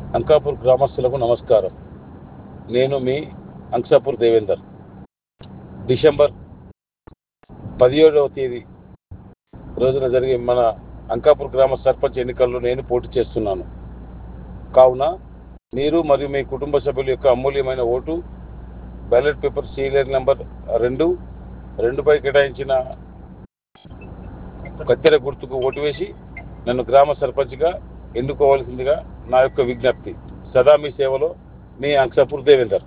అంకాపూర్ గ్రామస్తులకు నమస్కారం నేను మీ అంకాపూర్ దేవేందర్ డిసెంబర్ పదిహేడవ తేదీ రోజున జరిగే మన అంకాపూర్ గ్రామ సర్పంచ్ ఎన్నికల్లో నేను పోటీ చేస్తున్నాను కావున మీరు మరియు మీ కుటుంబ సభ్యుల యొక్క అమూల్యమైన vote ballot paper serial number రెండు రెండుపై కేటాయించిన కత్తెర గుర్తుకు ఓటు వేసి నన్ను గ్రామ సర్పంచ్గా ఎన్నుకోవాల్సిందిగా నా యొక్క విజ్ఞప్తి సదా మీ సేవలో మీ అంక్షపూర్ దేవేందర్